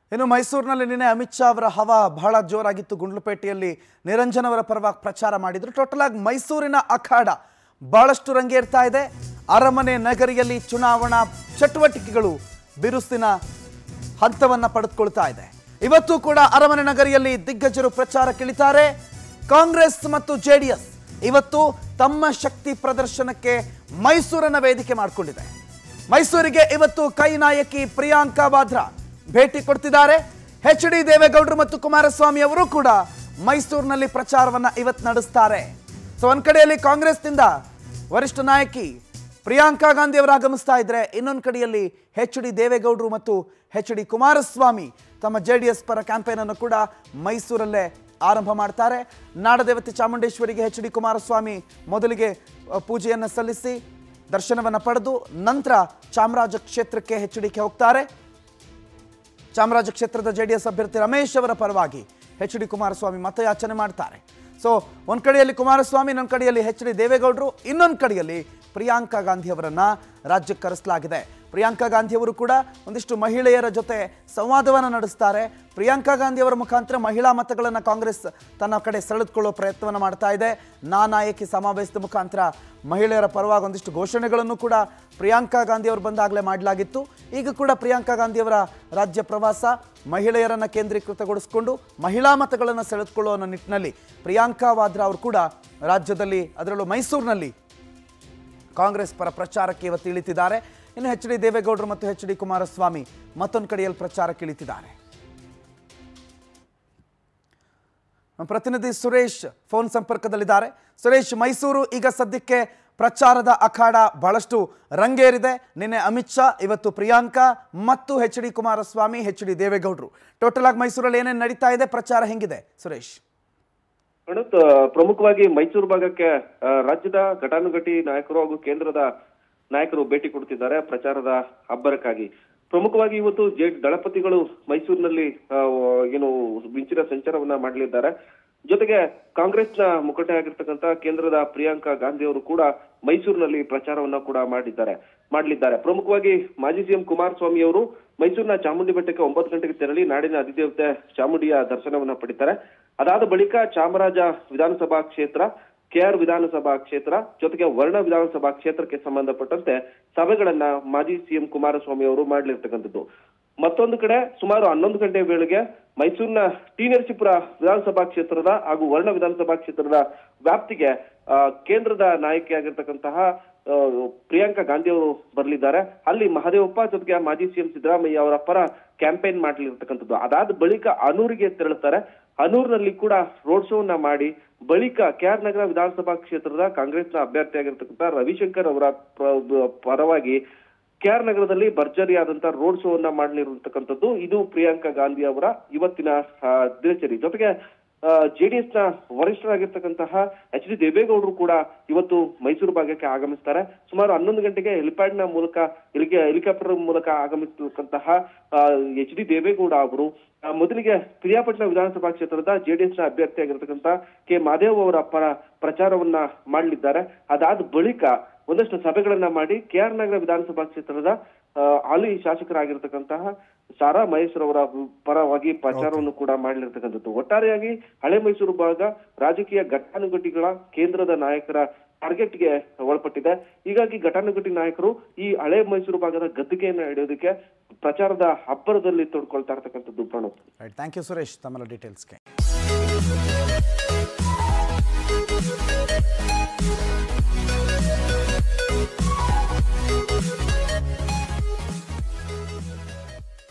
ಇನ್ನು ಮೈಸೂರಿನಲ್ಲಿ ನಿನ್ನೆ ಅಮಿತ್ ಶಾ ಅವರ ಹವಾ ಬಹಳ ಜೋರಾಗಿತ್ತು ಗುಂಡ್ಲುಪೇಟೆಯಲ್ಲಿ ನಿರಂಜನ್ ಅವರ ಪರವಾಗಿ ಪ್ರಚಾರ ಮಾಡಿದ್ರು ಟೋಟಲ್ ಆಗಿ ಮೈಸೂರಿನ ಅಖಾಡ ಬಹಳಷ್ಟು ರಂಗೇರ್ತಾ ಇದೆ ಅರಮನೆ ನಗರಿಯಲ್ಲಿ ಚುನಾವಣಾ ಚಟುವಟಿಕೆಗಳು ಬಿರುಸಿನ ಹಂತವನ್ನ ಪಡೆದುಕೊಳ್ತಾ ಇದೆ ಇವತ್ತು ಕೂಡ ಅರಮನೆ ನಗರಿಯಲ್ಲಿ ದಿಗ್ಗಜರು ಪ್ರಚಾರಕ್ಕಿಳಿತಾರೆ ಕಾಂಗ್ರೆಸ್ ಮತ್ತು ಜೆಡಿಎಸ್ ಇವತ್ತು ತಮ್ಮ ಶಕ್ತಿ ಪ್ರದರ್ಶನಕ್ಕೆ ಮೈಸೂರನ್ನ ವೇದಿಕೆ ಮಾಡಿಕೊಂಡಿದೆ ಮೈಸೂರಿಗೆ ಇವತ್ತು ಕೈ ನಾಯಕಿ ಪ್ರಿಯಾಂಕಾ ವಾದ್ರಾ ಭೇಟಿ ಕೊಡ್ತಿದ್ದಾರೆ ಎಚ್ ಡಿ ದೇವೇಗೌಡರು ಮತ್ತು ಕುಮಾರಸ್ವಾಮಿ ಅವರು ಕೂಡ ಮೈಸೂರಿನಲ್ಲಿ ಪ್ರಚಾರವನ್ನ ಇವತ್ತು ನಡೆಸ್ತಾರೆ ಸೊ ಒಂದ್ ಕಡೆಯಲ್ಲಿ ಕಾಂಗ್ರೆಸ್ನಿಂದ ವರಿಷ್ಠ ನಾಯಕಿ ಪ್ರಿಯಾಂಕಾ ಗಾಂಧಿ ಅವರು ಆಗಮಿಸ್ತಾ ಇದ್ರೆ ಇನ್ನೊಂದು ಕಡೆಯಲ್ಲಿ ಎಚ್ ಡಿ ದೇವೇಗೌಡರು ಮತ್ತು ಎಚ್ ಡಿ ಕುಮಾರಸ್ವಾಮಿ ತಮ್ಮ ಜೆ ಡಿ ಎಸ್ ಪರ ಕ್ಯಾಂಪೇನ್ ಅನ್ನು ಕೂಡ ಮೈಸೂರಲ್ಲೇ ಆರಂಭ ಮಾಡ್ತಾರೆ ನಾಡದೇವತೆ ಚಾಮುಂಡೇಶ್ವರಿಗೆ ಎಚ್ ಡಿ ಕುಮಾರಸ್ವಾಮಿ ಮೊದಲಿಗೆ ಅ, ಪೂಜೆಯನ್ನು ಸಲ್ಲಿಸಿ ದರ್ಶನವನ್ನು ಪಡೆದು ನಂತರ ಚಾಮರಾಜ ಕ್ಷೇತ್ರಕ್ಕೆ ಎಚ್ ಡಿಗೆ ಹೋಗ್ತಾರೆ ಚಾಮರಾಜ ಕ್ಷೇತ್ರದ ಜೆ ಡಿ ಎಸ್ ಅಭ್ಯರ್ಥಿ ರಮೇಶ್ ಅವರ ಪರವಾಗಿ ಎಚ್ ಡಿ ಕುಮಾರಸ್ವಾಮಿ ಮತಯಾಚನೆ ಮಾಡ್ತಾರೆ ಸೊ ಒಂದ್ ಕಡೆಯಲ್ಲಿ ಕುಮಾರಸ್ವಾಮಿ ಇನ್ನೊಂದು ಕಡೆಯಲ್ಲಿ ಎಚ್ ಡಿ ದೇವೇಗೌಡರು ಇನ್ನೊಂದು ಕಡೆಯಲ್ಲಿ ಪ್ರಿಯಾಂಕಾ ಗಾಂಧಿ ಅವರನ್ನ ರಾಜ್ಯಕ್ಕೆ ಕರೆಸಲಾಗಿದೆ ಪ್ರಿಯಾಂಕಾ ಗಾಂಧಿ ಅವರು ಕೂಡ ಒಂದಿಷ್ಟು ಮಹಿಳೆಯರ ಜೊತೆ ಸಂವಾದವನ್ನು ನಡೆಸ್ತಾರೆ ಪ್ರಿಯಾಂಕಾ ಗಾಂಧಿ ಅವರ ಮುಖಾಂತರ ಮಹಿಳಾ ಮತಗಳನ್ನು ಕಾಂಗ್ರೆಸ್ ತನ್ನ ಕಡೆ ಸೆಳೆದುಕೊಳ್ಳೋ ಪ್ರಯತ್ನವನ್ನು ಮಾಡ್ತಾ ಇದೆ ನಾ ನಾಯಕಿ ಸಮಾವೇಶದ ಮುಖಾಂತರ ಮಹಿಳೆಯರ ಪರವಾಗಿ ಒಂದಿಷ್ಟು ಘೋಷಣೆಗಳನ್ನು ಕೂಡ ಪ್ರಿಯಾಂಕಾ ಗಾಂಧಿ ಅವರು ಬಂದಾಗಲೇ ಮಾಡಲಾಗಿತ್ತು ಈಗ ಕೂಡ ಪ್ರಿಯಾಂಕಾ ಗಾಂಧಿ ಅವರ ರಾಜ್ಯ ಪ್ರವಾಸ ಮಹಿಳೆಯರನ್ನ ಕೇಂದ್ರೀಕೃತಗೊಳಿಸಿಕೊಂಡು ಮಹಿಳಾ ಮತಗಳನ್ನು ಸೆಳೆದುಕೊಳ್ಳುವ ನಿಟ್ಟಿನಲ್ಲಿ ಪ್ರಿಯಾಂಕಾ ವಾದ್ರಾ ಅವರು ಕೂಡ ರಾಜ್ಯದಲ್ಲಿ ಅದರಲ್ಲೂ ಮೈಸೂರಿನಲ್ಲಿ ಕಾಂಗ್ರೆಸ್ ಪರ ಪ್ರಚಾರಕ್ಕೆ ಇವತ್ತು ಇಳಿತಿದ್ದಾರೆ ಇನ್ನು ಎಚ್ ಡಿ ದೇವೇಗೌಡರು ಮತ್ತು ಎಚ್ ಡಿ ಕುಮಾರಸ್ವಾಮಿ ಮತ್ತೊಂದು ಕಡೆಯಲ್ಲಿ ಪ್ರಚಾರಕ್ಕೆ ಇಳಿತಿದ್ದಾರೆ ನಮ್ಮ ಪ್ರತಿನಿಧಿ ಸುರೇಶ್ ಫೋನ್ ಸಂಪರ್ಕದಲ್ಲಿದ್ದಾರೆ ಸುರೇಶ್ ಮೈಸೂರು ಈಗ ಸದ್ಯಕ್ಕೆ ಪ್ರಚಾರದ ಅಖಾಡ ಬಹಳಷ್ಟು ರಂಗೇರಿದೆ ನಿನ್ನೆ ಅಮಿತ್ ಶಾ ಇವತ್ತು ಪ್ರಿಯಾಂಕಾ ಮತ್ತು H D Kumaraswamy H D ದೇವೇಗೌಡರು ಟೋಟಲ್ ಆಗಿ ಮೈಸೂರಲ್ಲಿ ಏನೇನು ನಡೀತಾ ಇದೆ ಪ್ರಚಾರ ಹೆಂಗಿದೆ ಸುರೇಶ್ ಗಣತ್ ಪ್ರಮುಖವಾಗಿ ಮೈಸೂರು ಭಾಗಕ್ಕೆ ಆ, ರಾಜ್ಯದ ಘಟಾನುಘಟಿ ನಾಯಕರು ಹಾಗೂ ಕೇಂದ್ರದ ನಾಯಕರು ಭೇಟಿ ಕೊಡ್ತಿದ್ದಾರೆ ಪ್ರಚಾರದ ಅಬ್ಬರಕ್ಕಾಗಿ ಪ್ರಮುಖವಾಗಿ ಇವತ್ತು ಜೆ ದಳಪತಿಗಳು ಮೈಸೂರಿನಲ್ಲಿ ಆ, ಏನು ಮಿಂಚಿನ ಸಂಚಾರವನ್ನ ಮಾಡಲಿದ್ದಾರೆ ಜೊತೆಗೆ ಕಾಂಗ್ರೆಸ್ನ ಮುಖಂಡ ಆಗಿರ್ತಕ್ಕಂಥ ಕೇಂದ್ರದ ಪ್ರಿಯಾಂಕಾ ಗಾಂಧಿ ಅವರು ಕೂಡ ಮೈಸೂರಿನಲ್ಲಿ ಪ್ರಚಾರವನ್ನ ಕೂಡ ಮಾಡಿದ್ದಾರೆ ಮಾಡಲಿದ್ದಾರೆ ಪ್ರಮುಖವಾಗಿ ಮಾಜಿ ಸಿಎಂ ಕುಮಾರಸ್ವಾಮಿ ಅವರು ಮೈಸೂರಿನ ಚಾಮುಂಡಿ ಬೆಟ್ಟಕ್ಕೆ ಒಂಬತ್ತು ಗಂಟೆಗೆ ತೆರಳಿ ನಾಡಿನ ಅಧಿದೇವತೆ ಚಾಮುಂಡಿಯ ದರ್ಶನವನ್ನ ಪಡಿತಾರೆ ಅದಾದ ಬಳಿಕ ಚಾಮರಾಜ ವಿಧಾನಸಭಾ ಕ್ಷೇತ್ರ ಕೆಆರ್ ವಿಧಾನಸಭಾ ಕ್ಷೇತ್ರ ಜೊತೆಗೆ ವರ್ಣ ವಿಧಾನಸಭಾ ಕ್ಷೇತ್ರಕ್ಕೆ ಸಂಬಂಧಪಟ್ಟಂತೆ ಸಭೆಗಳನ್ನ ಮಾಜಿ ಸಿಎಂ ಕುಮಾರಸ್ವಾಮಿ ಅವರು ಮಾಡ್ಲಿರ್ತಕ್ಕಂಥದ್ದು ಮತ್ತೊಂದು ಕಡೆ ಸುಮಾರು ಹನ್ನೊಂದು ಗಂಟೆ ವೇಳೆಗೆ ಮೈಸೂರಿನ ಟಿ ನರಸೀಪುರ ವಿಧಾನಸಭಾ ಕ್ಷೇತ್ರದ ಹಾಗೂ ವರ್ಣ ವಿಧಾನಸಭಾ ಕ್ಷೇತ್ರದ ವ್ಯಾಪ್ತಿಗೆ ಆ, ಕೇಂದ್ರದ ನಾಯಕಿಯಾಗಿರ್ತಕ್ಕಂತಹ ಆ, ಪ್ರಿಯಾಂಕಾ ಗಾಂಧಿ ಅವರು ಬರಲಿದ್ದಾರೆ ಅಲ್ಲಿ ಮಹದೇವಪ್ಪ ಜೊತೆಗೆ ಮಾಜಿ ಸಿಎಂ ಸಿದ್ದರಾಮಯ್ಯ ಅವರ ಪರ ಕ್ಯಾಂಪೇನ್ ಮಾಡಲಿರ್ತಕ್ಕಂಥದ್ದು ಅದಾದ ಬಳಿಕ ಅನೂರಿಗೆ ತೆರಳುತ್ತಾರೆ ಅನೂರಿನಲ್ಲಿ ಕೂಡ ರೋಡ್ ಶೋವನ್ನ ಮಾಡಿ ಬಳಿಕ ಕೆಆರ್ ನಗರ ವಿಧಾನಸಭಾ ಕ್ಷೇತ್ರದ ಕಾಂಗ್ರೆಸ್ನ ಅಭ್ಯರ್ಥಿಯಾಗಿರ್ತಕ್ಕಂಥ ರವಿಶಂಕರ್ ಅವರ ಪ್ರ- ಪರವಾಗಿ ಕೆಆರ್ ನಗರದಲ್ಲಿ ಭರ್ಜರಿಯಾದಂತ ರೋಡ್ ಶೋ ಅನ್ನ ಮಾಡಲಿರುವಂತಕ್ಕಂಥದ್ದು ಇದು ಪ್ರಿಯಾಂಕಾ ಗಾಂಧಿ ಅವರ ಇವತ್ತಿನ ಆ, ದಿನಚರಿ ಜೊತೆಗೆ ಜೆಡಿಎಸ್ ನ ವರಿಷ್ಠರಾಗಿರ್ತಕ್ಕಂತಹ ಎಚ್ ಡಿ ದೇವೇಗೌಡರು ಕೂಡ ಇವತ್ತು ಮೈಸೂರು ಭಾಗಕ್ಕೆ ಆಗಮಿಸ್ತಾರೆ ಸುಮಾರು ಹನ್ನೊಂದು ಗಂಟೆಗೆ ಹೆಲಿಪ್ಯಾಡ್ ನ ಮೂಲಕ ಹೆಲಿಕೆ ಹೆಲಿಕಾಪ್ಟರ್ ಮೂಲಕ ಆಗಮಿಸತಕ್ಕಂತಹ ಎಚ್ ಡಿ ದೇವೇಗೌಡ ಅವರು ಆ, ಮೊದಲಿಗೆ ಪಿರಿಯಾಪಟ್ಟಣ ವಿಧಾನಸಭಾ ಕ್ಷೇತ್ರದ ಜೆಡಿಎಸ್ ನ ಅಭ್ಯರ್ಥಿಯಾಗಿರ್ತಕ್ಕಂಥ ಕೆ ಮಾದೇವ್ ಅವರ ಪರ ಪ್ರಚಾರವನ್ನ ಮಾಡಲಿದ್ದಾರೆ ಅದಾದ ಬಳಿಕ ಒಂದಷ್ಟು ಸಭೆಗಳನ್ನ ಮಾಡಿ ಕೆಆರ್ ನಗರ ವಿಧಾನಸಭಾ ಕ್ಷೇತ್ರದ ಆ, ಹಾಲಿ ಶಾಸಕರಾಗಿರ್ತಕ್ಕಂತಹ ಸಾರಾ ಮಹೇಶ್ ಅವರ ಪರವಾಗಿ ಪ್ರಚಾರವನ್ನು ಕೂಡ ಮಾಡಲಿರ್ತಕ್ಕಂಥದ್ದು ಒಟ್ಟಾರೆಯಾಗಿ ಹಳೆ ಮೈಸೂರು ಭಾಗ ರಾಜಕೀಯ ಘಟಾನುಘಟಿಗಳ ಕೇಂದ್ರದ ನಾಯಕರ ಟಾರ್ಗೆಟ್ಗೆ ಒಳಪಟ್ಟಿದೆ ಹೀಗಾಗಿ ಘಟಾನುಘಟಿ ನಾಯಕರು ಈ ಹಳೆ ಮೈಸೂರು ಭಾಗದ ಗದ್ದುಗೆಯನ್ನು ಹಿಡಿಯೋದಕ್ಕೆ ಪ್ರಚಾರದ ಅಬ್ಬರದಲ್ಲಿ ತೊಡ್ಕೊಳ್ತಾ ಇರ್ತಕ್ಕಂಥದ್ದು Pranav right thank you Suresh ತಮ್ಮೆಲ್ಲ ಡೀಟೇಲ್ಸ್ಗೆ